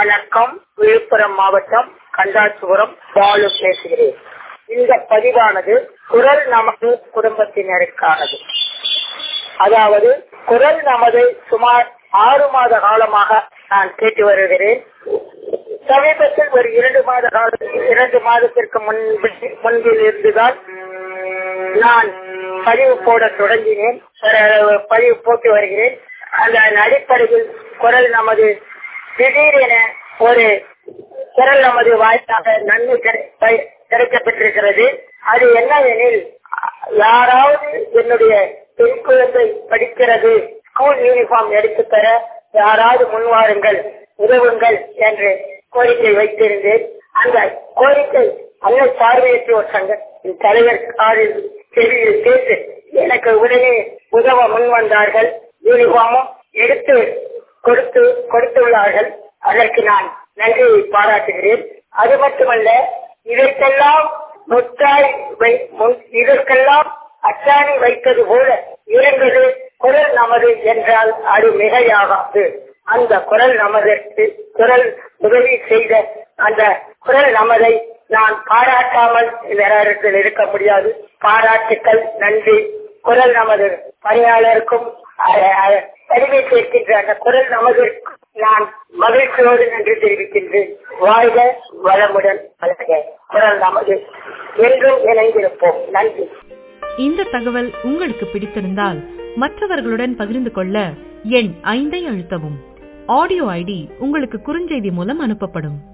வணக்கம் விழுப்புரம் மாவட்டம் கண்டாசுபுரம் பாலு பேசுகிறேன் இந்த பதிவானது குரல் நமது குடும்பத்தினருக்கானது அதாவது குரல் நமது சுமார் ஆறு மாத காலமாக நான் கேட்டு வருகிறேன் சமீபத்தில் ஒரு இரண்டு மாத கால இரண்டு மாதத்திற்கு முன்பு முன்பில் இருந்துதான் நான் பதிவு போட தொடங்கினேன் ஒரு பதிவு போட்டு வருகிறேன் அந்த அடிப்படையில் குரல் நமது திடீரென ஒரு குரல் நமது வாய்ப்பாக நன்மை கிடைக்கப்பட்டிருக்கிறது அது என்னவெனில் யாராவது என்னுடைய பெண் குழந்தை படிக்கிறது ஸ்கூல் யூனிஃபார்ம் எடுத்து தர யாராவது முன்வாருங்கள் உதவுங்கள் என்று கோரிக்கை வைத்திருந்தேன் அந்த கோரிக்கை அன்னை பார்வையற்றோர் சங்க தலைவர் காரில் செவியில் கேட்டு எனக்கு உடனே உதவ முன் வந்தார்கள் யூனிஃபார்மும் எடுத்து கொடுத்து கொடுத்துள்ளார்கள் அதற்கு நான் நன்றியை பாராட்டுகிறேன் அது மட்டுமல்ல இதற்கெல்லாம் முத்தாய் இதற்கெல்லாம் அச்சாணி வைத்தது போல இருந்தது குரல் நமது என்றால் அது மிகையாகாது அந்த குரல் நமதற்கு குரல் உதவி செய்த அந்த குரல் நமதை நான் பாராட்டாமல் நேரத்தில் இருக்க முடியாது பாராட்டுக்கள் நன்றி குரல் நமது பணியாளருக்கும் பதிவை சேர்க்கின்ற அந்த குரல் நமது நான் மகிழ்ச்சியோடு நன்றி தெரிவிக்கின்றேன் வாழ்க வளமுடன் வளர்க குரல் நமது என்றும் இணைந்திருப்போம் நன்றி இந்த தகவல் உங்களுக்கு பிடித்திருந்தால் மற்றவர்களுடன் பகிர்ந்து கொள்ள எண் ஐந்தை அழுத்தவும் ஆடியோ ஐடி உங்களுக்கு குறுஞ்செய்தி மூலம் அனுப்பப்படும்